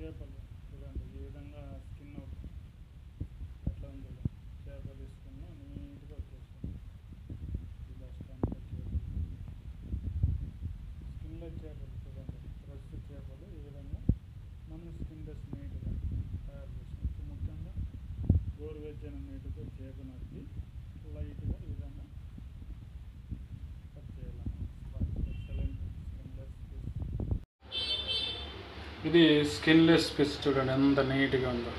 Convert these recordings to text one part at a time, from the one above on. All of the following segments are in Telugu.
చేపలు చూడండి ఈ విధంగా స్కిన్ అవుట్ ఎట్లా ఉంది చేప తీసుకుని నీట్గా వచ్చేస్తుంది ఈ బెస్ట్ అంతా చేపలు స్కిన్లెస్ చేపలు చూడండి ఫ్రెష్ చేపలు ఈ విధంగా మనం స్కిన్లెస్ నీట్గా తయారు చేసుకోవచ్చు ముఖ్యంగా గోరువెచ్చని నీటితో చేపను వచ్చి లైట్గా ఈ విధంగా కట్ చేయాలన్నమాట ఎక్సలెంట్ స్కిన్లెస్ ఫిష్ ఇది స్కిన్లెస్ ఫిష్ చూడండి ఎంత నీట్గా ఉందో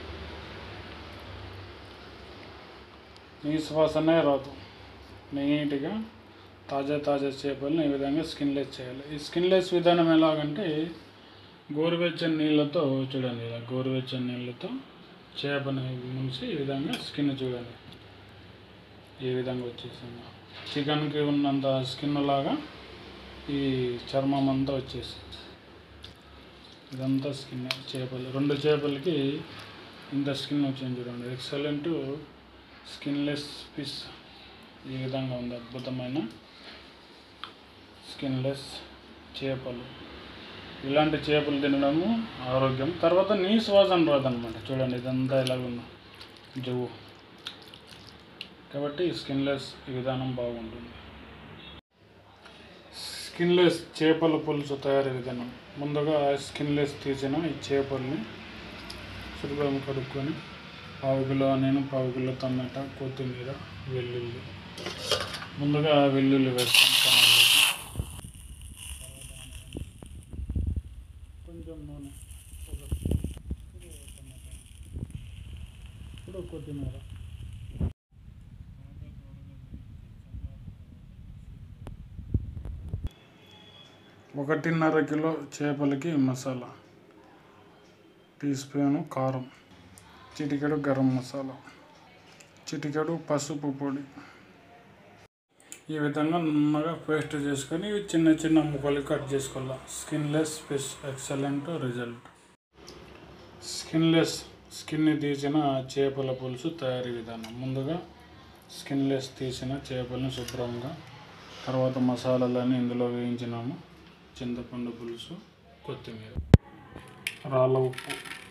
నీ శ్వాసనే రాదు నీట్గా తాజా తాజా చేపలను ఈ విధంగా స్కిన్లెస్ చేయాలి ఈ స్కిన్లెస్ విధానం ఎలాగంటే గోరువెచ్చని నీళ్ళతో చూడండి ఇలా గోరువెచ్చని నీళ్ళతో చేపని ముంచి ఈ విధంగా స్కిన్ చూడండి ఈ విధంగా వచ్చేసింది చికెన్కి ఉన్నంత స్కిన్ లాగా ఈ చర్మం అంతా వచ్చేసింది ఇదంతా స్కిన్ చేపలు రెండు చేపలకి ఇంత స్కిన్ వచ్చింది చూడండి ఎక్సలెంట్ స్కిన్లెస్ ఫిష్ ఈ విధంగా ఉంది అద్భుతమైన స్కిన్లెస్ చేపలు ఇలాంటి చేపలు తినడము ఆరోగ్యం తర్వాత నీ శ్వాసన రాదనమాట చూడండి ఇదంతా ఎలాగుందో జవ్వు కాబట్టి స్కిన్లెస్ ఈ విధానం బాగుంటుంది స్కిన్లెస్ చేపల పులుసు తయారీ విధానం ముందుగా స్కిన్లెస్ తీసిన ఈ చేపల్ని శుభ్రం కడుక్కొని పావు కిలో నేను పావు కిలో టమాటా కొత్తిమీర వెల్లుల్లి ముందుగా వెల్లుల్లి వేస్తాం కడాయిలోకి. కొంచెం నూనె ఒక స్పూన్. ఇప్పుడు టమాటా ఇప్పుడు కొత్తిమీర ఒకటిన్నర కిలో చేపలకి మసాలా టీ స్పూను కారం చిటికెడు గరం మసాలా చిటికెడు పసుపు పొడి ఈ విధంగా నున్నగా పేస్ట్ చేసుకొని ఇవి చిన్న చిన్న ముక్కలు కట్ చేసుకోవాలి skinless fish excellent result skinless skin తీసిన చేపల పులుసు తయారీ విధానం ముందుగా స్కిన్లెస్ తీసిన చేపలను శుభ్రంగా తర్వాత మసాలాలన్నీ ఇందులో వేయించినాము చింతపండు పులుసు కొత్తిమీర రాళ్ళ ఉప్పు